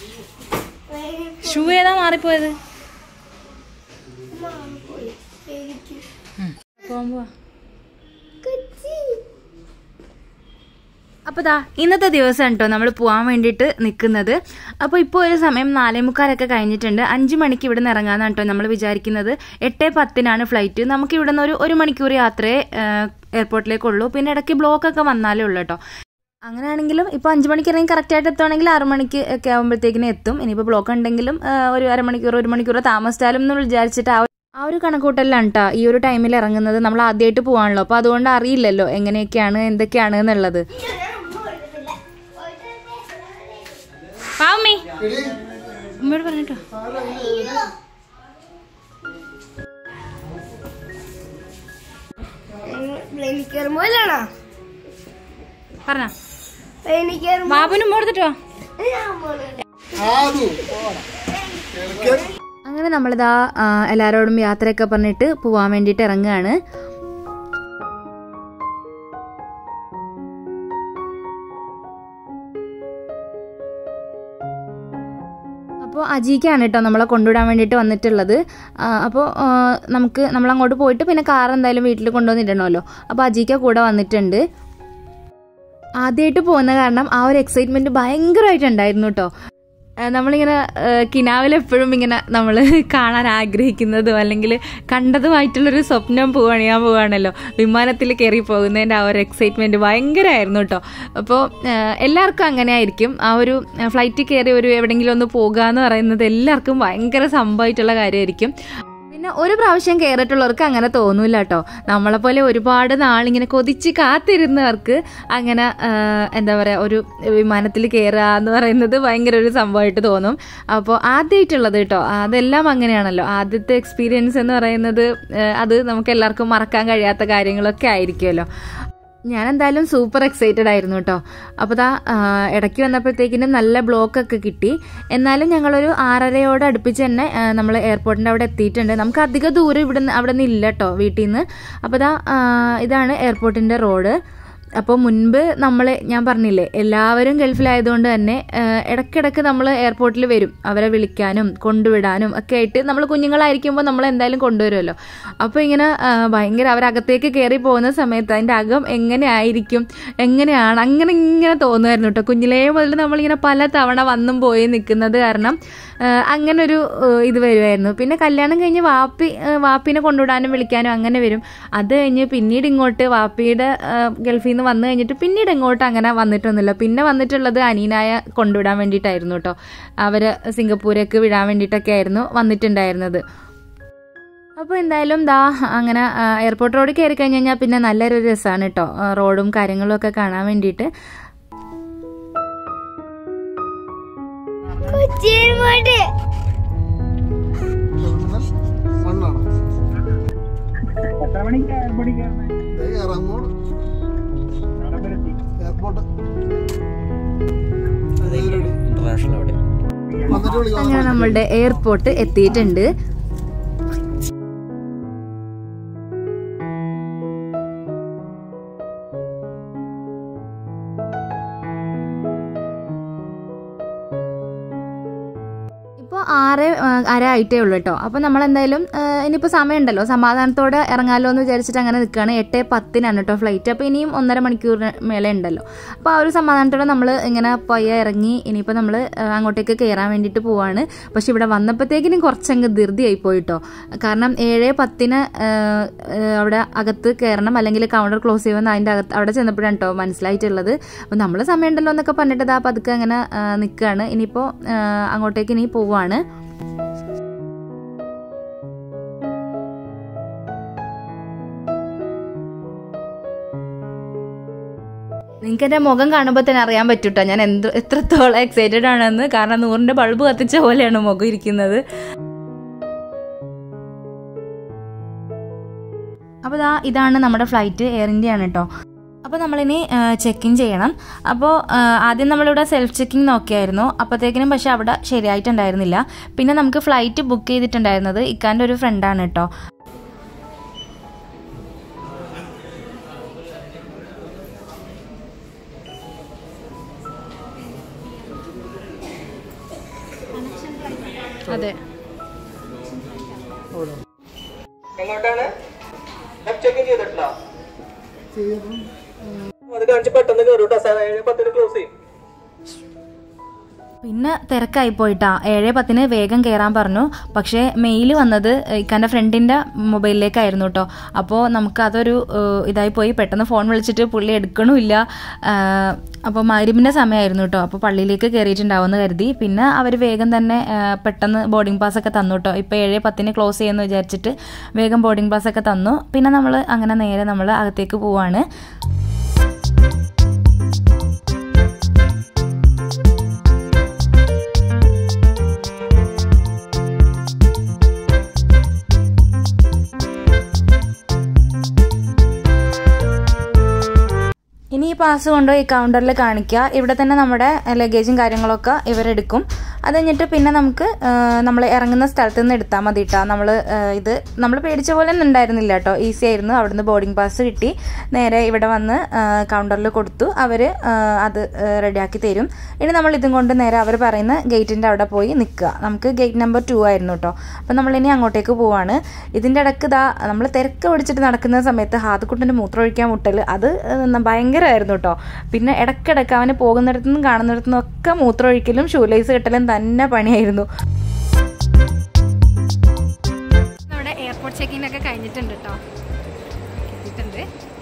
Shoe ഏതാ മാറിപ്പോയത് പോവാൻ പോവാ അപ്പോൾ ദാ ഇന്നത്തെ ദിവസം കേട്ടോ നമ്മൾ പോകാൻ വേണ്ടിയിട്ട് നിൽക്കുന്നത് അപ്പോൾ ഇപ്പോൾ ഒരു സമയം നാലേ മുക്കാലൊക്കെ കഴിഞ്ഞിട്ടുണ്ട് അഞ്ച് മണിക്ക് ഇവിടെ നിന്ന് ഇറങ്ങാമെന്നാണ് കേട്ടോ നമ്മൾ വിചാരിക്കുന്നത് എട്ട് പത്തിനാണ് ഫ്ലൈറ്റ് നമുക്ക് ഇവിടെ നിന്ന് ഒരു ഒരു മണിക്കൂർ യാത്രയെ എയർപോർട്ടിലേക്കുള്ളൂ പിന്നെ ഇടയ്ക്ക് ബ്ലോക്ക് ഒക്കെ വന്നാലേ ഉള്ളൂ കേട്ടോ അങ്ങനെയാണെങ്കിലും ഇപ്പോൾ അഞ്ച് മണിക്ക് ഇറങ്ങി കറക്റ്റായിട്ട് എത്തുവാണെങ്കിൽ ആറ് മണിക്ക് ഒക്കെ ആകുമ്പോഴത്തേക്കിനും എത്തും ഇനിയിപ്പോൾ ബ്ലോക്ക് ഉണ്ടെങ്കിലും ആ, ഒരു അരമണിക്കൂർ ഒരു മണിക്കൂർ താമസിച്ചാലും എന്ന് വിചാരിച്ചിട്ട് ആ ഒരു- ആ ഒരു കണക്കൂട്ടലാണ് കേട്ടോ ഈ ഒരു ടൈമിൽ ഇറങ്ങുന്നത് നമ്മൾ ആദ്യമായിട്ട് പോകാണല്ലോ അപ്പോൾ അതുകൊണ്ട് അറിയില്ലല്ലോ എങ്ങനെയൊക്കെയാണ് എന്തൊക്കെയാണ് എന്നുള്ളത് പാവമ്മേ ഉമ്മയോട് പറഞ്ഞിട്ടോ പ്ലെയിനിൽ കയറുമ്പോഴാണോ പറഞ്ഞ പ്ലെയിനിൽ കയറുമ്പോ ബാബുനും ഉമ്മ കൊടുത്തിട്ടോ ഞാൻ പോണത് അങ്ങനെ നമ്മളിതാ ആ, എല്ലാവരോടും യാത്രയൊക്കെ പറഞ്ഞിട്ട് പോവാൻ വേണ്ടിയിട്ട് ഇറങ്ങുകയാണ് അപ്പോൾ അജീക്കാണ് കേട്ടോ നമ്മളെ കൊണ്ടുവിടാൻ വേണ്ടിയിട്ട് വന്നിട്ടുള്ളത് അപ്പോൾ നമുക്ക് നമ്മളങ്ങോട്ട് പോയിട്ട് പിന്നെ കാർ എന്തായാലും വീട്ടിൽ കൊണ്ടുവന്നിടണമല്ലോ അപ്പോൾ അജീക്ക കൂടെ വന്നിട്ടുണ്ട് ആദ്യമായിട്ട് പോകുന്ന കാരണം ആ ഒരു എക്സൈറ്റ്മെന്റ് ഭയങ്കരമായിട്ടുണ്ടായിരുന്നു കേട്ടോ നമ്മളിങ്ങനെ കിനാവിൽ എപ്പോഴും ഇങ്ങനെ നമ്മൾ കാണാൻ ആഗ്രഹിക്കുന്നതും അല്ലെങ്കിൽ കണ്ടതുമായിട്ടുള്ളൊരു സ്വപ്നം പോവാണിയാൻ പോവാണല്ലോ വിമാനത്തിൽ കയറി പോകുന്നതിൻ്റെ ആ ഒരു എക്സൈറ്റ്മെന്റ് ഭയങ്കരമായിരുന്നു കേട്ടോ അപ്പോൾ എല്ലാവർക്കും അങ്ങനെ ആയിരിക്കും ആ ഒരു ഫ്ലൈറ്റിൽ കയറി ഒരു എവിടെയെങ്കിലും ഒന്ന് പോകുക എന്ന് പറയുന്നത് എല്ലാവർക്കും ഭയങ്കര സംഭവമായിട്ടുള്ള കാര്യമായിരിക്കും പിന്നെ ഒരു പ്രാവശ്യം കയറിയിട്ടുള്ളവർക്ക് അങ്ങനെ തോന്നൂല കേട്ടോ നമ്മളെപ്പോലെ ഒരുപാട് നാളിങ്ങനെ കൊതിച്ച് കാത്തിരുന്നവർക്ക് അങ്ങനെ ആ, എന്താ പറയുക ഒരു വിമാനത്തിൽ കയറുക എന്ന് പറയുന്നത് ഭയങ്കര ഒരു സംഭവമായിട്ട് തോന്നും അപ്പോൾ ആദ്യമായിട്ടുള്ളത് കേട്ടോ അതെല്ലാം അങ്ങനെയാണല്ലോ ആദ്യത്തെ എക്സ്പീരിയൻസ് എന്ന് പറയുന്നത് ആ, അത് നമുക്ക് എല്ലാവർക്കും മറക്കാൻ കഴിയാത്ത കാര്യങ്ങളൊക്കെ ആയിരിക്കുമല്ലോ ഞാൻ എന്തായാലും സൂപ്പർ എക്സൈറ്റഡ് ആയിരുന്നു കേട്ടോ അപ്പോൾ ദാ ആ, ഇടയ്ക്ക് വന്നപ്പോഴത്തേക്കിനും നല്ല ബ്ലോക്ക് ഒക്കെ കിട്ടി എന്നാലും ഞങ്ങളൊരു ആറരയോട് അടുപ്പിച്ച് തന്നെ നമ്മൾ എയർപോർട്ടിൻ്റെ അവിടെ എത്തിയിട്ടുണ്ട് നമുക്ക് അധിക ദൂരം ഇവിടെ നിന്ന് അവിടെ നിന്ന് ഇല്ല കേട്ടോ വീട്ടിൽ നിന്ന് അപ്പോൾ ദാ ആ, ഇതാണ് എയർപോർട്ടിൻ്റെ റോഡ് അപ്പോൾ മുൻപ് നമ്മൾ ഞാൻ പറഞ്ഞില്ലേ എല്ലാവരും ഗൾഫിലായതുകൊണ്ട് തന്നെ ആ, ഇടയ്ക്കിടയ്ക്ക് നമ്മൾ എയർപോർട്ടിൽ വരും അവരെ വിളിക്കാനും കൊണ്ടുവിടാനും ഒക്കെ ആയിട്ട് നമ്മൾ കുഞ്ഞുങ്ങളായിരിക്കുമ്പോൾ നമ്മൾ എന്തായാലും കൊണ്ടുവരുമല്ലോ അപ്പോൾ ഇങ്ങനെ ആ, ഭയങ്കര അവരകത്തേക്ക് കയറി പോകുന്ന സമയത്ത് അതിൻ്റെ അകം എങ്ങനെ ആയിരിക്കും എങ്ങനെയാണ് അങ്ങനെ ഇങ്ങനെ തോന്നുമായിരുന്നു കേട്ടോ കുഞ്ഞിലേ മുതൽ നമ്മളിങ്ങനെ പല തവണ വന്നും പോയി നിൽക്കുന്നത് കാരണം ആ, അങ്ങനെ ഒരു ആ, ഇത് വരുമായിരുന്നു പിന്നെ കല്യാണം കഴിഞ്ഞ് വാപ്പി ആ, വാപ്പിനെ കൊണ്ടുവിടാനും വിളിക്കാനും അങ്ങനെ വരും അത് കഴിഞ്ഞ് പിന്നീട് ഇങ്ങോട്ട് വാപ്പിയുടെ ആ, ഗൾഫിൽ നിന്ന് വന്നു കഴിഞ്ഞിട്ട് പിന്നീട് ഇങ്ങോട്ട് അങ്ങനെ വന്നിട്ടൊന്നുമില്ല പിന്നെ വന്നിട്ടുള്ളത് അനീനായ കൊണ്ടുവിടാൻ വേണ്ടിയിട്ടായിരുന്നു കേട്ടോ അവര് സിംഗപ്പൂരേക്ക് വിടാൻ വേണ്ടിയിട്ടൊക്കെ ആയിരുന്നു വന്നിട്ടുണ്ടായിരുന്നത് അപ്പോൾ എന്തായാലും ദാ അങ്ങനെ ആ, എയർപോർട്ട് റോഡിൽ കയറി കഴിഞ്ഞ് കഴിഞ്ഞാൽ പിന്നെ നല്ലൊരു രസമാണ് കേട്ടോ ആ, റോഡും കാര്യങ്ങളും ഒക്കെ കാണാൻ വേണ്ടിയിട്ട് കൊച്ചിയിങ്ങോട്ട് മണ്ണാണ് എത്ര മണിക്ക് എയർപോർട്ടിൽ കയറുന്നത് ഇറങ്ങോട് എയർപോർട്ട് ഇന്റർനാഷണൽ അവിടെ വന്നിട്ട് വിളിക്കാം അങ്ങനെ നമ്മളുടെ എയർപോർട്ട് എത്തിയിട്ടുണ്ട് ഇപ്പോൾ ആറ് ആ, അര ആയിട്ടേ ഉള്ളൂ കേട്ടോ അപ്പോൾ നമ്മൾ എന്തായാലും ആ, ഇനിയിപ്പോൾ സമയമുണ്ടല്ലോ സമാധാനത്തോടെ ഇറങ്ങാമല്ലോ എന്ന് വിചാരിച്ചിട്ട് അങ്ങനെ നിൽക്കുകയാണ് എട്ട് പത്തിനാണ് കേട്ടോ ഫ്ലൈറ്റ് അപ്പോൾ ഇനിയും ഒന്നര മണിക്കൂറിന് മേലെ ഉണ്ടല്ലോ അപ്പോൾ ആ ഒരു സമാധാനത്തോടെ നമ്മൾ ഇങ്ങനെ പയ്യെ ഇറങ്ങി ഇനിയിപ്പോൾ നമ്മൾ അങ്ങോട്ടേക്ക് കയറാൻ വേണ്ടിയിട്ട് പോവാണ് പക്ഷെ ഇവിടെ വന്നപ്പോഴത്തേക്കിനും കുറച്ചങ്ങ് ധൃതിയായി പോയിട്ടോ കാരണം ഏഴ് പത്തിന് ആ, ആ, അവിടെ അകത്ത് കയറണം അല്ലെങ്കിൽ കൗണ്ടർ ക്ലോസ് ചെയ്യുമെന്ന് അതിൻ്റെ അകത്ത് അവിടെ ചെന്നപ്പോഴാണ് കേട്ടോ മനസ്സിലായിട്ടുള്ളത് അപ്പോൾ നമ്മൾ സമയമുണ്ടല്ലോ എന്നൊക്കെ പറഞ്ഞിട്ട് ഇതാ പതുക്കെ അങ്ങനെ നിൽക്കുകയാണ് ഇനിയിപ്പോൾ അങ്ങോട്ടേക്ക് ഇനി പോവാണ് നിങ്ങൾക്ക് എൻ്റെ മുഖം കാണുമ്പോൾ തന്നെ അറിയാൻ പറ്റൂട്ടോ ഞാൻ എന്ത് എത്രത്തോളം എക്സൈറ്റഡ് ആണെന്ന് കാരണം നൂറിൻ്റെ ബൾബ് കത്തിച്ച പോലെയാണ് മുഖം ഇരിക്കുന്നത് അപ്പോൾ ഇതാ ഇതാണ് നമ്മുടെ ഫ്ലൈറ്റ് എയർ ഇന്ത്യ ആണ് കേട്ടോ അപ്പോൾ നമ്മളിനി ചെക്ക് ഇൻ ചെയ്യണം അപ്പോൾ ആദ്യം നമ്മളിവിടെ സെൽഫ് ചെക്കിംഗ് നോക്കിയായിരുന്നു അപ്പോഴത്തേക്കിനും പക്ഷെ അവിടെ ശരിയായിട്ടുണ്ടായിരുന്നില്ല പിന്നെ നമുക്ക് ഫ്ലൈറ്റ് ബുക്ക് ചെയ്തിട്ടുണ്ടായിരുന്നത് ഇക്കാൻ്റെ ഒരു ഫ്രണ്ടാണ് കേട്ടോ അതെ എങ്ങോട്ടാണ് ചെക്ക് ചെയ്തിട്ടില്ല അത് കാണിച്ച് പെട്ടെന്ന് കയറൂട്ടോ സാർ ഏഴ് പത്തിന് ക്ലോസ് ചെയ്യും പിന്നെ തിരക്കായി പോയിട്ടാ ഏഴ് പത്തിന് വേഗം കയറാൻ പറഞ്ഞു പക്ഷേ മെയിൽ വന്നത് ഇക്കാൻ്റെ ഫ്രണ്ടിൻ്റെ മൊബൈലിലേക്കായിരുന്നു കേട്ടോ അപ്പോൾ നമുക്ക് അതൊരു ഏഹ്, ഇതായി പോയി പെട്ടെന്ന് ഫോൺ വിളിച്ചിട്ട് പുള്ളി എടുക്കണമില്ല അപ്പോൾ മരുമിൻ്റെ സമയമായിരുന്നു കേട്ടോ അപ്പോൾ പള്ളിയിലേക്ക് കയറിയിട്ടുണ്ടാവുമെന്ന് കരുതി പിന്നെ അവർ വേഗം തന്നെ ഏഹ്, പെട്ടെന്ന് ബോർഡിംഗ് പാസ് ഒക്കെ തന്നു കേട്ടോ ഇപ്പോൾ ഏഴ് പത്തിന് ക്ലോസ് ചെയ്യുമെന്ന് വിചാരിച്ചിട്ട് വേഗം ബോർഡിംഗ് പാസ് ഒക്കെ തന്നു പിന്നെ നമ്മൾ അങ്ങനെ നേരെ നമ്മൾ അകത്തേക്ക് പോവാണ് ഇനി ഈ പാസ് കൊണ്ടുപോയി കൗണ്ടറിൽ കാണിക്കുക ഇവിടെ തന്നെ നമ്മുടെ ലഗേജും കാര്യങ്ങളൊക്കെ ഇവരെടുക്കും അത് കഴിഞ്ഞിട്ട് പിന്നെ നമുക്ക് നമ്മൾ ഇറങ്ങുന്ന സ്ഥലത്ത് നിന്ന് എടുത്താൽ മതി കേട്ടോ നമ്മൾ ഇത് നമ്മൾ പേടിച്ച പോലെ ഒന്നും ഉണ്ടായിരുന്നില്ല കേട്ടോ ഈസി ആയിരുന്നു അവിടുന്ന് ബോർഡിംഗ് പാസ് കിട്ടി നേരെ ഇവിടെ വന്ന് കൗണ്ടറിൽ കൊടുത്തു അവർ അത് റെഡിയാക്കി തരും ഇനി നമ്മൾ ഇതും കൊണ്ട് നേരെ അവർ പറയുന്ന ഗേറ്റിൻ്റെ അവിടെ പോയി നിൽക്കുക നമുക്ക് ഗേറ്റ് നമ്പർ ടു ആയിരുന്നു കേട്ടോ അപ്പം നമ്മളിനി അങ്ങോട്ടേക്ക് പോവാണ് ഇതിൻ്റെ ഇടയ്ക്ക് ഇതാ നമ്മൾ തിരക്ക് പിടിച്ചിട്ട് നടക്കുന്ന സമയത്ത് ഹാദക്കുട്ടൻ്റെ മൂത്രം ഒഴിക്കാൻ മുട്ടൽ അത് ഏഹ്, ഭയങ്കരമായിരുന്നു കേട്ടോ പിന്നെ ഇടയ്ക്കിടയ്ക്ക് അവന് പോകുന്നിടത്തുനിന്നും കാണുന്നിടത്തുനിന്നും ഒക്കെ മൂത്രമൊഴിക്കലും ഷൂലൈസ് കെട്ടലും തന്നെ പണിയായിരുന്നു നമ്മുടെ എയർപോർട്ട് ചെക്കിംഗ് ഒക്കെ കഴിഞ്ഞിട്ടുണ്ട് കേട്ടോ എത്തിയിട്ടുണ്ട്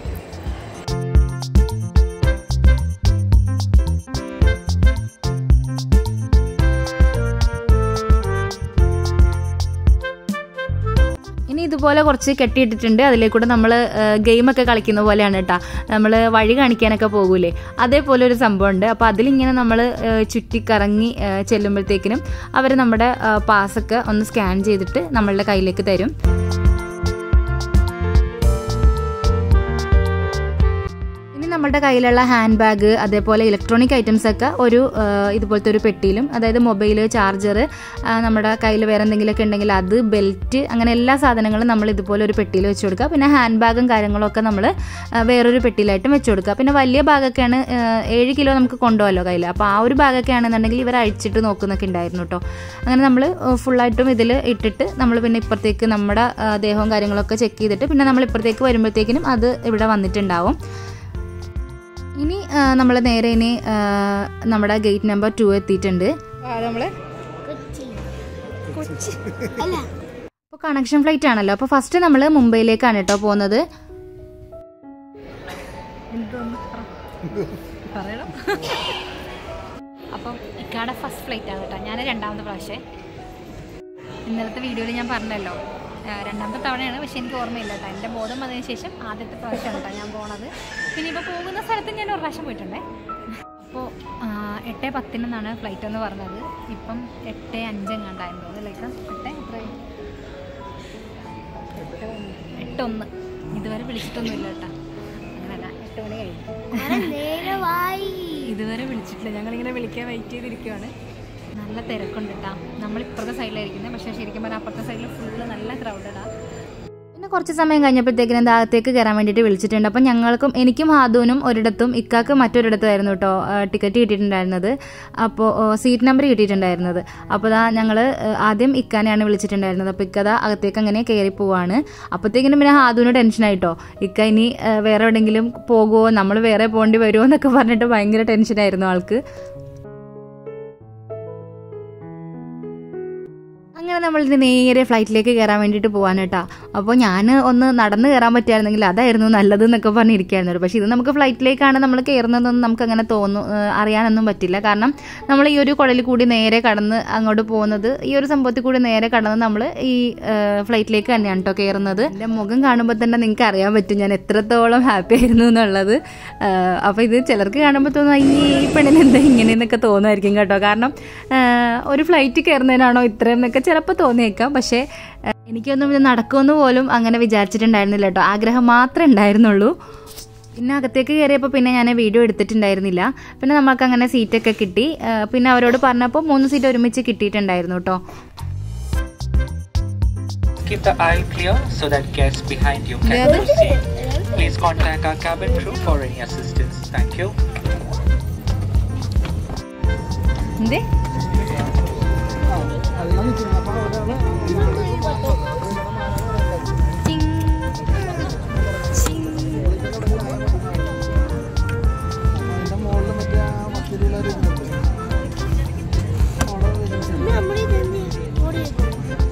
ഇനി ഇതുപോലെ കുറച്ച് കെട്ടിയിട്ടിട്ടുണ്ട് അതിലേക്കൂടെ നമ്മൾ ഗെയിമൊക്കെ കളിക്കുന്ന പോലെയാണ് കേട്ടോ നമ്മൾ വഴി കാണിക്കാനൊക്കെ പോകൂലേ അതേപോലെ ഒരു സംഭവമുണ്ട് അപ്പോൾ അതിലിങ്ങനെ നമ്മൾ ചുറ്റിക്കറങ്ങി ഏ, ചെല്ലുമ്പോഴത്തേക്കിനും അവർ നമ്മുടെ ഏ, പാസ്സൊക്കെ ഒന്ന് സ്കാൻ ചെയ്തിട്ട് നമ്മളുടെ കയ്യിലേക്ക് തരും ഇനി നമ്മുടെ കയ്യിലുള്ള ഹാൻഡ് ബാഗ് അതേപോലെ ഇലക്ട്രോണിക് ഐറ്റംസ് ഒക്കെ ഒരു ആ, ഇതുപോലത്തെ ഒരു പെട്ടിയിലും അതായത് മൊബൈൽ ചാർജർ നമ്മുടെ കയ്യിൽ വേറെ എന്തെങ്കിലുമൊക്കെ ഉണ്ടെങ്കിൽ അത് ബെൽറ്റ് അങ്ങനെ എല്ലാ സാധനങ്ങളും നമ്മൾ ഇതുപോലെ ഒരു പെട്ടിയിൽ വെച്ച് കൊടുക്കുക പിന്നെ ഹാൻഡ് ബാഗും കാര്യങ്ങളൊക്കെ നമ്മൾ വേറൊരു പെട്ടിയിലായിട്ടും വെച്ച് കൊടുക്കുക പിന്നെ വലിയ ബാഗൊക്കെയാണ് ആ, ഏഴ് കിലോ നമുക്ക് കൊണ്ടുപോകല്ലോ കയ്യിൽ അപ്പോൾ ആ ഒരു ബാഗൊക്കെ ആണെന്നുണ്ടെങ്കിൽ ഇവർ അഴിച്ചിട്ട് നോക്കുന്നൊക്കെ ഉണ്ടായിരുന്നു കേട്ടോ അങ്ങനെ നമ്മൾ ഫുള്ളായിട്ടും ഇതിൽ ഇട്ടിട്ട് നമ്മൾ പിന്നെ ഇപ്പുറത്തേക്ക് നമ്മുടെ ആ, ദേഹവും കാര്യങ്ങളൊക്കെ ചെക്ക് ചെയ്തിട്ട് പിന്നെ നമ്മൾ ഇപ്പുറത്തേക്ക് വരുമ്പോഴത്തേക്കിനും അത് ഇവിടെ വന്നിട്ടുണ്ടാവും ഇനി നമ്മൾ നേരെ ഇനി ആ, നമ്മുടെ ഗേറ്റ് നമ്പർ ടു എത്തിയിട്ടുണ്ട് നമ്മൾ അപ്പോൾ കണക്ഷൻ ഫ്ലൈറ്റ് ആണല്ലോ അപ്പോൾ ഫസ്റ്റ് നമ്മൾ മുംബൈയിലേക്കാണ് കേട്ടോ പോകുന്നത് പറയണം അപ്പം ഇക്കാടെ ഫസ്റ്റ് ഫ്ലൈറ്റ് ആണ് കേട്ടോ ഞാൻ രണ്ടാമത്തെ പ്രാവശ്യം ഇന്നലത്തെ വീഡിയോയിൽ ഞാൻ പറഞ്ഞല്ലോ ആ, രണ്ടാമത്തെ തവണയാണ് പക്ഷെ എനിക്ക് ഓർമ്മയില്ല കേട്ടോ എൻ്റെ ബോധം വന്നതിന് ശേഷം ആദ്യത്തെ പ്രാവശ്യമാണ് കേട്ടോ ഞാൻ പോണത് പിന്നെ ഇപ്പോൾ പോകുന്ന സ്ഥലത്ത് ഞാൻ ഒരു പ്രാവശ്യം പോയിട്ടുണ്ടേ അപ്പോൾ എട്ട് പത്തിനെന്നാണ് ഫ്ലൈറ്റ് എന്ന് പറഞ്ഞത് ഇപ്പം എട്ട് അഞ്ചെങ്ങാണ്ടായിരുന്നു തോന്നുന്നു ലൈക്ക് എട്ട് എത്ര എട്ടൊന്ന് ഇതുവരെ വിളിച്ചിട്ടൊന്നുമില്ല കേട്ടോ അങ്ങനല്ല എട്ട് മണി കഴിഞ്ഞു നേരമായി ഇതുവരെ വിളിച്ചിട്ടില്ല ഞങ്ങളിങ്ങനെ വിളിക്കാൻ വെയിറ്റ് ചെയ്തിരിക്കുവാണ് നല്ല തിരക്കുണ്ട് കേട്ടോ നമ്മൾ ഇപ്പുറത്തെ സൈഡിലായിരിക്കുന്നത് പക്ഷേ ശരിക്കും പറഞ്ഞാൽ അപ്പുറത്തെ സൈഡിൽ ഫുള്ള് നല്ല ക്രൗഡഡാ പിന്നെ കുറച്ച് സമയം കഴിഞ്ഞപ്പോഴത്തേക്കിനും എന്താ അകത്തേക്ക് കയറാൻ വേണ്ടിയിട്ട് വിളിച്ചിട്ടുണ്ട് അപ്പം ഞങ്ങൾക്കും എനിക്കും ഹാദുവിനും ഒരിടത്തും ഇക്കാക്ക് മറ്റൊരിടത്തുമായിരുന്നു കേട്ടോ ടിക്കറ്റ് കിട്ടിയിട്ടുണ്ടായിരുന്നത് അപ്പോൾ സീറ്റ് നമ്പർ കിട്ടിയിട്ടുണ്ടായിരുന്നത് അപ്പോൾ ദാ ഞങ്ങൾ ആദ്യം ഇക്കാനെയാണ് വിളിച്ചിട്ടുണ്ടായിരുന്നത് അപ്പോൾ ഇക്ക ദാ അകത്തേക്ക് അങ്ങനെ കയറി പോവാണ് അപ്പോഴത്തേക്കിനും പിന്നെ ഹാദുവിന് ടെൻഷനായിട്ടോ ഇക്ക ഇനി ആ, വേറെ എവിടെയെങ്കിലും പോകുമോ നമ്മൾ വേറെ പോകേണ്ടി വരുമോ എന്നൊക്കെ പറഞ്ഞിട്ട് ഭയങ്കര ടെൻഷനായിരുന്നു ആൾക്ക് അങ്ങനെ നമ്മൾ ഇത് നേരെ ഫ്ലൈറ്റിലേക്ക് കയറാൻ വേണ്ടിയിട്ട് പോകാൻ കേട്ടാ അപ്പോൾ ഞാൻ ഒന്ന് നടന്ന് കയറാൻ പറ്റുമായിരുന്നെങ്കിൽ അതായിരുന്നു നല്ലത് എന്നൊക്കെ പറഞ്ഞിരിക്കുകയായിരുന്നു പക്ഷേ ഇത് നമുക്ക് ഫ്ലൈറ്റിലേക്കാണ് നമ്മൾ കയറുന്നതെന്നൊന്നും നമുക്ക് അങ്ങനെ തോന്നു ഏഹ് അറിയാനൊന്നും പറ്റില്ല കാരണം നമ്മൾ ഈ ഒരു കുഴലിൽ കൂടി നേരെ കടന്ന് അങ്ങോട്ട് പോകുന്നത് ഈ ഒരു സംഭവത്തിൽ കൂടി നേരെ കടന്ന് നമ്മൾ ഈ ഏഹ് ഫ്ലൈറ്റിലേക്ക് തന്നെയാണ് കേട്ടോ കയറുന്നത് എൻ്റെ മുഖം കാണുമ്പോൾ തന്നെ നിങ്ങൾക്ക് അറിയാൻ പറ്റും ഞാൻ എത്രത്തോളം ഹാപ്പി ആയിരുന്നു എന്നുള്ളത് ഏഹ് അപ്പോൾ ഇത് ചിലർക്ക് കാണുമ്പോൾ തോന്നും അയ്യേ ഈ പെണ്ണിന് എന്താ ഇങ്ങനെയെന്നൊക്കെ തോന്നുമായിരിക്കും കേട്ടോ കാരണം ഏഹ് ഒരു ഫ്ലൈറ്റ് കയറുന്നതിനാണോ ഇത്രയും എന്നൊക്കെ ചിലപ്പോൾ തോന്നിയേക്കാം പക്ഷേ ഏഹ് എനിക്കൊന്നും ഇത് നടക്കുമെന്ന് പോലും അങ്ങനെ വിചാരിച്ചിട്ടുണ്ടായിരുന്നില്ല കേട്ടോ ആഗ്രഹം മാത്രമേ ഉണ്ടായിരുന്നുള്ളൂ പിന്നെ അകത്തേക്ക് കയറിയപ്പോൾ പിന്നെ ഞാൻ വീഡിയോ എടുത്തിട്ടുണ്ടായിരുന്നില്ല പിന്നെ നമുക്ക് അങ്ങനെ സീറ്റൊക്കെ കിട്ടി ഏഹ് പിന്നെ അവരോട് പറഞ്ഞപ്പോൾ മൂന്ന് സീറ്റ് ഒരുമിച്ച് കിട്ടിയിട്ടുണ്ടായിരുന്നു കേട്ടോ Keep the aisle clear so that guests behind you can proceed. Please contact our cabin crew for any assistance. Thank you. എന്തേ അതിന്റെ മുകളിൽ മറ്റേ ആ മത്തിലുള്ള ഒരു ഇതുണ്ട്. അവിടെ ഒരു നമ്മുടെ ഇതെന്ത് ഓടിയേക്കും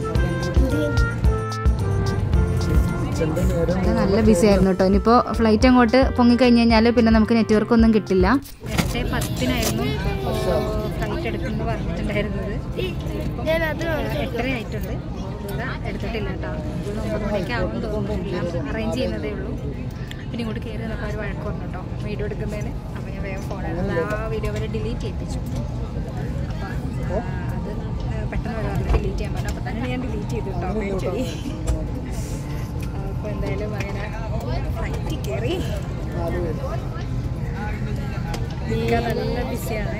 കിച്ചണിന്റെ നേരെ ഇത് നല്ല ബിസി ആയിരുന്നു കേട്ടോ ഇനിയിപ്പോൾ ഫ്ലൈറ്റ് അങ്ങോട്ട് പൊങ്ങിക്കഴിഞ്ഞ് കഴിഞ്ഞാൽ പിന്നെ നമുക്ക് നെറ്റ്വർക്ക് ഒന്നും കിട്ടില്ല എട്ട് പത്തിനായിരുന്നു ഫ്ലൈറ്റ് എടുക്കുമെന്ന് പറഞ്ഞിട്ടുണ്ടായിരുന്നത് ഞാൻ അത് എട്ടര ആയിട്ടുണ്ട് ഇതാ എടുത്തിട്ടില്ല കേട്ടോ ഇത് ഒമ്പത് മണിക്ക് ആവും തോന്നുന്നു അറേഞ്ച് ചെയ്യുന്നതേ ഉള്ളൂ പിന്നെ ഇങ്ങോട്ട് കയറി നമുക്ക് ഒരു വഴക്ക് വന്നു കേട്ടോ വീഡിയോ എടുക്കുന്നതിന് അപ്പോൾ ഞാൻ വേഗം ഫോൺ ആ വീഡിയോ വരെ ഡിലീറ്റ് ചെയ്യിപ്പിച്ചു അപ്പോൾ അത് ആ, പെട്ടെന്ന് വരെ പറഞ്ഞ് ഡിലീറ്റ് ചെയ്യാൻ പറഞ്ഞു അപ്പോൾ തന്നെ ഞാൻ ഡിലീറ്റ് ചെയ്തു കേട്ടോ പേടിച്ചോയി അപ്പോൾ എന്തായാലും അങ്ങനെ ഫ്ലൈറ്റിൽ കയറി നാല് പേര് ഇക്ക നല്ല ബിസിയാണ്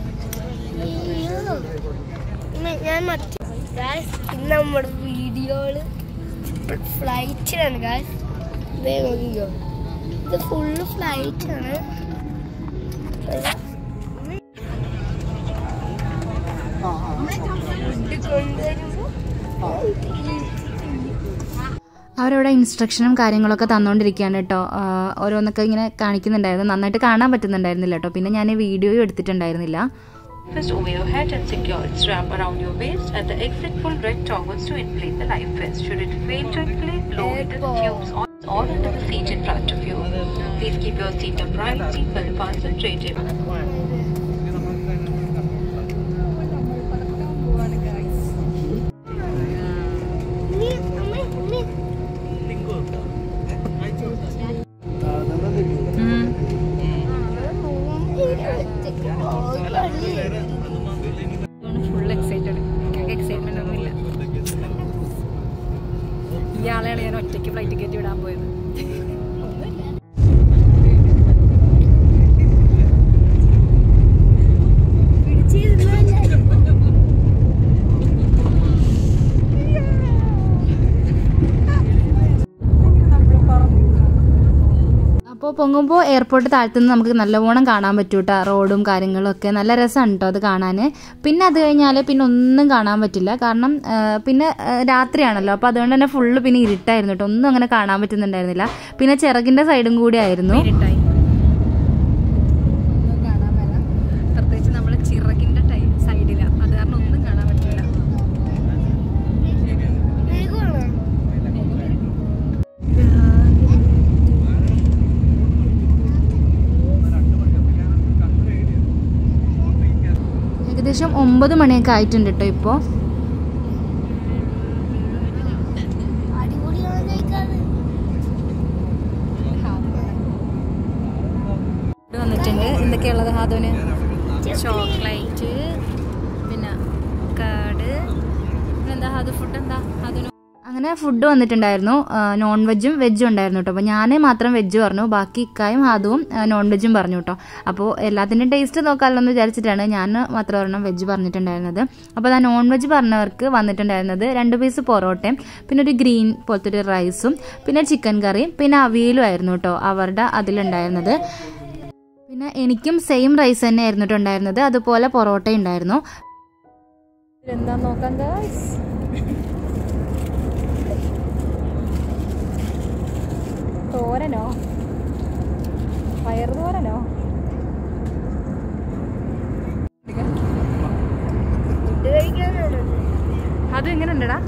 ഇന്ന് ഞാൻ മറ്റേ ഗായ്സ് ഇന്ന് നമ്മുടെ വീഡിയോയില് ഫ്ലൈറ്റിലാണ് ഗായ്സ് ഇതേ നോക്കിക്കോ ഇത് ഫുള്ള് ഫ്ലൈറ്റാണ് ആ ആ കൊണ്ടുവരുമ്പോ അവരവിടെ ഇൻസ്ട്രക്ഷനും കാര്യങ്ങളൊക്കെ തന്നുകൊണ്ടിരിക്കുകയാണ് കേട്ടോ ആ, ഓരോന്നൊക്കെ ഇങ്ങനെ കാണിക്കുന്നുണ്ടായിരുന്നു നന്നായിട്ട് കാണാൻ പറ്റുന്നുണ്ടായിരുന്നില്ല കേട്ടോ പിന്നെ ഞാൻ വീഡിയോയും എടുത്തിട്ടുണ്ടായിരുന്നില്ല First over your head and secure its wrap around your waist. At the exit, pull red toggles to inflate the life vest. Should it fail to inflate, lower the tubes on or under the seat in front of you. Please keep your seat upright, seatbelt concentrated. ഉമ്മി, ഉമ്മി, ഉമ്മി. താഴ്ന്ന നിൽക്കില്ല ഒറ്റയ്ക്ക് പോകാല്ലേ? Full excited excitement ഒന്നുമില്ല ഇയാളെയാണ് ഞാൻ ഒറ്റയ്ക്ക് flight കയറ്റി വിടാൻ പോയത് അപ്പോൾ പൊങ്ങുമ്പോൾ എയർപോർട്ട് താഴ്ത്തുനിന്ന് നമുക്ക് നല്ലവണ്ണം കാണാൻ പറ്റും കേട്ടോ റോഡും കാര്യങ്ങളും ഒക്കെ നല്ല രസമാണ് കേട്ടോ അത് കാണാൻ പിന്നെ അത് കഴിഞ്ഞാൽ പിന്നെ ഒന്നും കാണാൻ പറ്റില്ല കാരണം ആ, പിന്നെ ആ, രാത്രിയാണല്ലോ അപ്പോൾ അതുകൊണ്ട് തന്നെ ഫുള്ള് പിന്നെ ഇരുട്ടായിരുന്നു കേട്ടോ ഒന്നും അങ്ങനെ കാണാൻ പറ്റുന്നുണ്ടായിരുന്നില്ല പിന്നെ ചിറകിൻ്റെ സൈഡും കൂടി ആയിരുന്നു ഇരുട്ടായി ഒന്നും കാണാൻ മേല പ്രത്യേകിച്ച് നമ്മൾ ചിറകിന്റെ ടൈ സൈഡിലാണ് അത് കാരണം ഒന്നും കാണാൻ പറ്റില്ല വേഗമാണോ? ഏകദേശം ഒമ്പത് മണിയൊക്കെ ആയിട്ടുണ്ട് കേട്ടോ ഇപ്പോൾ അടിപൊളിയാണ് കഴിക്കാറ് ഫുഡ് വന്നിട്ടുണ്ട് എന്തൊക്കെയുള്ളത് ഹാദുവിന് ചോക്ലേറ്റ് പിന്നെ കാട് പിന്നെന്താ ഹാദു ഫുഡ് എന്താ ഹാദുന് അങ്ങനെ ഫുഡ് വന്നിട്ടുണ്ടായിരുന്നു ആ, നോൺ വെജും വെജും ഉണ്ടായിരുന്നു കേട്ടോ അപ്പോൾ ഞാൻ മാത്രം വെജ് പറഞ്ഞു ബാക്കി ഇക്കായും ഹാദുവും ആ, നോൺ വെജും പറഞ്ഞു കേട്ടോ അപ്പോൾ എല്ലാത്തിൻ്റെയും ടേസ്റ്റ് നോക്കാമല്ലോ എന്ന് വിചാരിച്ചിട്ടാണ് ഞാൻ മാത്രം ഒരെണ്ണം വെജ് പറഞ്ഞിട്ടുണ്ടായിരുന്നത് അപ്പോൾ ആ നോൺ വെജ് പറഞ്ഞവർക്ക് വന്നിട്ടുണ്ടായിരുന്നത് രണ്ട് പീസ് പൊറോട്ടയും പിന്നെ ഒരു ഗ്രീൻ പോലത്തെ ഒരു റൈസും പിന്നെ ചിക്കൻ കറിയും പിന്നെ അവിയലും ആയിരുന്നു കേട്ടോ അവരുടെ അതിലുണ്ടായിരുന്നത് പിന്നെ എനിക്കും സെയിം റൈസ് തന്നെ ആയിരുന്നു കേട്ടോ ഉണ്ടായിരുന്നത് അതുപോലെ പൊറോട്ട ഉണ്ടായിരുന്നു എന്താ നോക്കാം ഗായ്സ് തോരനോ പയർ തോരനോ ഫുഡ് കഴിക്കാനാണ് അത് എങ്ങനെ ഉണ്ടടാ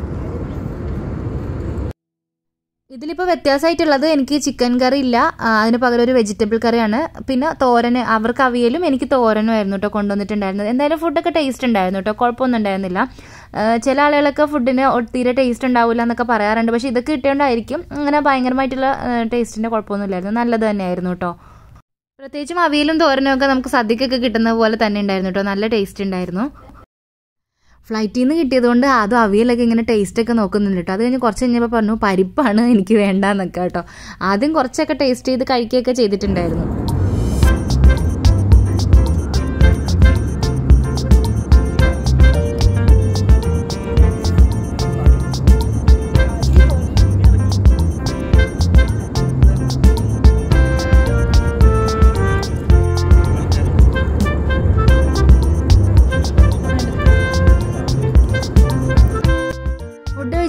ഇതിലിപ്പോൾ വ്യത്യാസമായിട്ടുള്ളത് എനിക്ക് ചിക്കൻ കറി ഇല്ല ആ, അതിന് പകരം ഒരു വെജിറ്റബിൾ കറിയാണ് പിന്നെ തോരന് അവർക്ക് അവിയലും എനിക്ക് തോരനും ആയിരുന്നു കേട്ടോ കൊണ്ടുവന്നിട്ടുണ്ടായിരുന്നത് എന്തായാലും ഫുഡൊക്കെ ടേസ്റ്റ് ഉണ്ടായിരുന്നു കേട്ടോ കുഴപ്പമൊന്നും ഉണ്ടായിരുന്നില്ല ആ, ചില ആളുകളൊക്കെ ഫുഡിന് ഒ- തീരെ ടേസ്റ്റ് ഉണ്ടാവില്ല എന്നൊക്കെ പറയാറുണ്ട് പക്ഷേ ഇതൊക്കെ കിട്ടിയോണ്ടായിരിക്കും അങ്ങനെ ഭയങ്കരമായിട്ടുള്ള ടേസ്റ്റിൻ്റെ കുഴപ്പമൊന്നും ഇല്ലായിരുന്നു നല്ലത് തന്നെയായിരുന്നു കേട്ടോ പ്രത്യേകിച്ചും അവിയലും തോരനും ഒക്കെ നമുക്ക് സദ്യക്കൊക്കെ കിട്ടുന്ന പോലെ തന്നെ ഉണ്ടായിരുന്നു കേട്ടോ നല്ല ടേസ്റ്റ് ഉണ്ടായിരുന്നു ഫ്ലൈറ്റിൽ നിന്ന് കിട്ടിയതുകൊണ്ട് അതും അവിയലൊക്കെ ഇങ്ങനെ ടേസ്റ്റ് ഒക്കെ നോക്കുന്നുണ്ട് കേട്ടോ അത് കഴിഞ്ഞ് കുറച്ച് കഴിഞ്ഞപ്പോൾ പറഞ്ഞു പരിപ്പാണ് എനിക്ക് വേണ്ടാന്നൊക്കെ കേട്ടോ ആദ്യം കുറച്ചൊക്കെ ടേസ്റ്റ് ചെയ്ത് കഴിക്കുകയൊക്കെ ചെയ്തിട്ടുണ്ടായിരുന്നു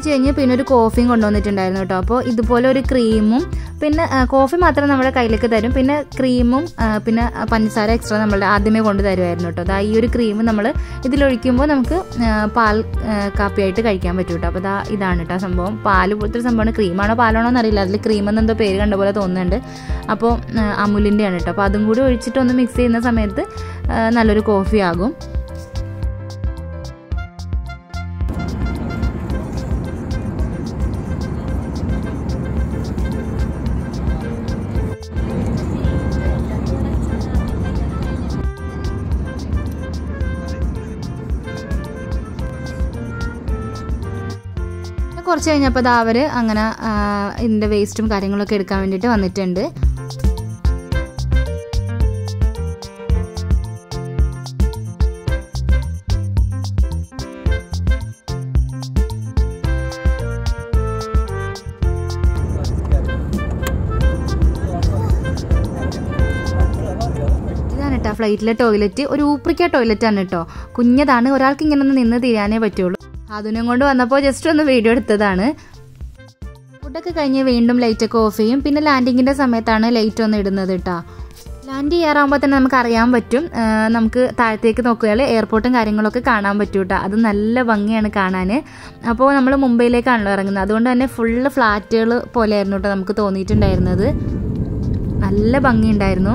കഴിഞ്ഞ് പിന്നെ ഒരു കോഫിയും കൊണ്ടുവന്നിട്ടുണ്ടായിരുന്നു കേട്ടോ അപ്പോൾ ഇതുപോലെ ഒരു ക്രീമും പിന്നെ ആ, കോഫി മാത്രം നമ്മുടെ കയ്യിലേക്ക് തരും പിന്നെ ക്രീമും ആ, പിന്നെ പഞ്ചസാര എക്സ്ട്രാ നമ്മൾ ആദ്യമേ കൊണ്ട് തരുമായിരുന്നു കേട്ടോ അതാ ഈ ഒരു ക്രീം നമ്മൾ ഇതിലൊഴിക്കുമ്പോൾ നമുക്ക് ആ, പാൽ ആ, കാപ്പിയായിട്ട് കഴിക്കാൻ പറ്റും കേട്ടോ അപ്പോൾ ഇതാ ഇതാണ് കേട്ടോ സംഭവം പാല് പോലത്തെ ഒരു സംഭവമാണ് ക്രീമാണോ പാലാണോ എന്നറിയില്ല അതിൽ ക്രീം എന്നെന്തോ പേര് കണ്ട പോലെ തോന്നുന്നുണ്ട് അപ്പോൾ ആ, അമുലിൻ്റെയാണ് കേട്ടോ അപ്പോൾ അതും കൂടി ഒഴിച്ചിട്ട് ഒന്ന് മിക്സ് ചെയ്യുന്ന സമയത്ത് ആ, നല്ലൊരു കോഫി ആകും പിന്നെ കുറച്ച് കഴിഞ്ഞപ്പോൾ ദാ അവർ അങ്ങനെ ആ, ഇതിൻ്റെ വേസ്റ്റും കാര്യങ്ങളൊക്കെ എടുക്കാൻ വേണ്ടിയിട്ട് വന്നിട്ടുണ്ട് ഇതാണ് കേട്ടോ ഫ്ലൈറ്റിലെ ടോയ്ലറ്റ് ഒരു ഊപ്രിക്ക ടോയ്ലറ്റ് ആണ് കേട്ടോ കുഞ്ഞതാണ് ഒരാൾക്ക് ഇങ്ങനെ ഒന്ന് നിന്ന് തീരാനേ പറ്റുള്ളൂ അതിനും കൊണ്ട് വന്നപ്പോൾ ജസ്റ്റ് ഒന്ന് വീഡിയോ എടുത്തതാണ് ഫുഡൊക്കെ കഴിഞ്ഞ് വീണ്ടും ലൈറ്റൊക്കെ ഓഫ് ചെയ്യും പിന്നെ ലാൻഡിങ്ങിൻ്റെ സമയത്താണ് ലൈറ്റ് ഒന്ന് ഇടുന്നത് കേട്ടോ ലാൻഡ് ചെയ്യാറാകുമ്പോൾ തന്നെ നമുക്ക് അറിയാൻ പറ്റും ആ, നമുക്ക് താഴത്തേക്ക് നോക്കിയാൽ എയർപോർട്ടും കാര്യങ്ങളൊക്കെ കാണാൻ പറ്റും കേട്ടോ അത് നല്ല ഭംഗിയാണ് കാണാൻ അപ്പോൾ നമ്മൾ മുംബൈയിലേക്കാണല്ലോ ഇറങ്ങുന്നത് അതുകൊണ്ട് തന്നെ ഫുള്ള് ഫ്ലാറ്റുകൾ പോലെയായിരുന്നു കേട്ടോ നമുക്ക് തോന്നിയിട്ടുണ്ടായിരുന്നത് നല്ല ഭംഗിയുണ്ടായിരുന്നു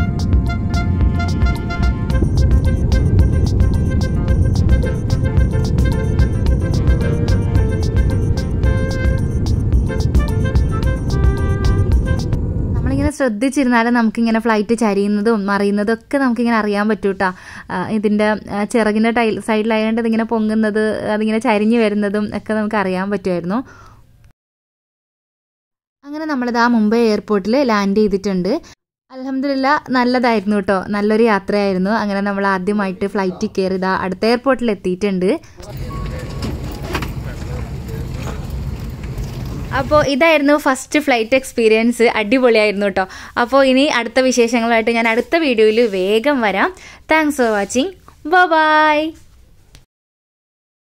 നമ്മളിങ്ങനെ ശ്രദ്ധിച്ചിരുന്നാലും നമുക്കിങ്ങനെ ഫ്ലൈറ്റ് ചരിയുന്നതും മറിയുന്നതും ഒക്കെ നമുക്കിങ്ങനെ അറിയാൻ പറ്റൂ കേട്ടോ ഇതിൻ്റെ ആ, ചിറകിൻ്റെ ടൈൽ സൈഡിലായതുകൊണ്ട് ഇതിങ്ങനെ പൊങ്ങുന്നത് അതിങ്ങനെ ചരിഞ്ഞു വരുന്നതും ഒക്കെ നമുക്ക് അറിയാൻ പറ്റുമായിരുന്നു അങ്ങനെ നമ്മളിത് ആ മുംബൈ എയർപോർട്ടിൽ ലാൻഡ് ചെയ്തിട്ടുണ്ട് അലഹമില്ല നല്ലതായിരുന്നു കേട്ടോ നല്ലൊരു യാത്രയായിരുന്നു അങ്ങനെ നമ്മൾ ആദ്യമായിട്ട് ഫ്ലൈറ്റിൽ കയറി ഇതാ അടുത്ത എയർപോർട്ടിൽ എത്തിയിട്ടുണ്ട് അപ്പോൾ ഇതായിരുന്നു ഫസ്റ്റ് ഫ്ലൈറ്റ് എക്സ്പീരിയൻസ് അടിപൊളിയായിരുന്നു കേട്ടോ അപ്പോൾ ഇനി അടുത്ത വിശേഷങ്ങളായിട്ട് ഞാൻ അടുത്ത വീഡിയോയിൽ വേഗം വരാം താങ്ക്സ് ഫോർ വാച്ചിങ് ബൈ